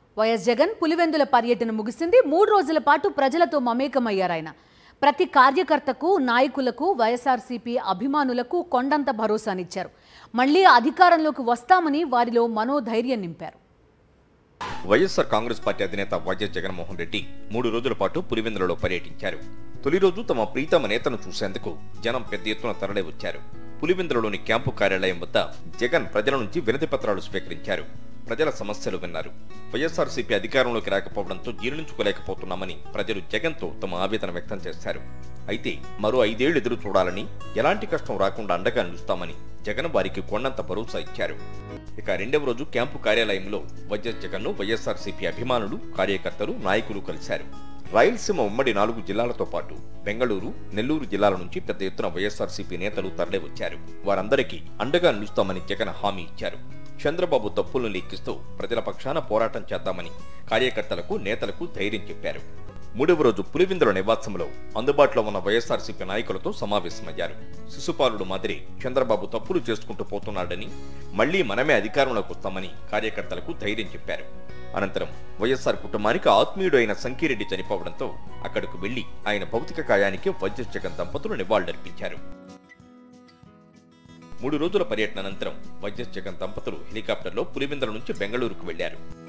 YS Jagan Pulivendula పర్యటన ముగిసింది మూడు రోజుల పాటు ప్రజలతో మమేకమయ్యారాయన ప్రతి కార్యకర్తకు నాయకులకు వైఎస్ఆర్సీపీ అభిమానులకు కొండంత భరోసానిచ్చారు మళ్లీ అధికారంలోకి వస్తామని వారిలో మనోధైర్యం నింపారు వైఎస్ఆర్ కాంగ్రెస్ పార్టీ అధినేత వైఎస్ జగన్మోహన్ రెడ్డి మూడు రోజుల పాటు పులివెందులలో పర్యటించారు తొలి రోజు తమ ప్రీతమ నేతను చూసేందుకు జనం పెద్ద ఎత్తున తరలి వచ్చారు పులివెందులలోని క్యాంపు కార్యాలయం వద్ద జగన్ ప్రజల నుంచి వినతి పత్రాలు స్వీకరించారు ప్రజల సమస్యలు విన్నారు వైఎస్ఆర్సీపీ అధికారంలోకి రాకపోవడంతో జీర్ణించుకోలేకపోతున్నామని ప్రజలు జగన్తో తమ ఆవేదన వ్యక్తం చేశారు అయితే మరో ఐదేళ్లు ఎదురు చూడాలని ఎలాంటి కష్టం రాకుండా అండగా నిలుస్తామని జగన్ వారికి కొండంత భరోసా ఇచ్చారు ఇక రెండవ రోజు క్యాంపు కార్యాలయంలో వైఎస్ జగన్ను వైఎస్ఆర్సీపీ అభిమానులు కార్యకర్తలు నాయకులు కలిశారు రాయలసీమ ఉమ్మడి నాలుగు జిల్లాలతో పాటు బెంగళూరు నెల్లూరు జిల్లాల నుంచి పెద్ద ఎత్తున వైఎస్ఆర్సీపీ నేతలు తరలి వచ్చారు వారందరికీ అండగా నిలుస్తామని జగన్ హామీ ఇచ్చారు చంద్రబాబు తప్పులను లెక్కిస్తూ ప్రజల పక్షాన పోరాటం చేద్దామని కార్యకర్తలకు నేతలకు ధైర్యం చెప్పారు మూడవ రోజు పులివిందుల నివాసంలో అందుబాటులో ఉన్న వైఎస్ఆర్సీపీ నాయకులతో సమావేశమయ్యారు శిశుపాలుడు మాదిరి చంద్రబాబు తప్పులు చేసుకుంటూ పోతున్నాడని మళ్లీ మనమే అధికారంలోకి వస్తామని కార్యకర్తలకు ధైర్యం చెప్పారు అనంతరం వైఎస్ఆర్ కుటుంబానికి ఆత్మీయుడు అయిన సంకిరెడ్డి చనిపోవడంతో అక్కడకు వెళ్లి ఆయన భౌతిక కాయానికి వైఎస్ జగన్ దంపతులు నివాళులర్పించారు మూడు రోజుల పర్యటన అనంతరం వైఎస్ జగన్ దంపతులు హెలికాప్టర్లో పులివెందుల నుంచి బెంగళూరుకు వెళ్లారు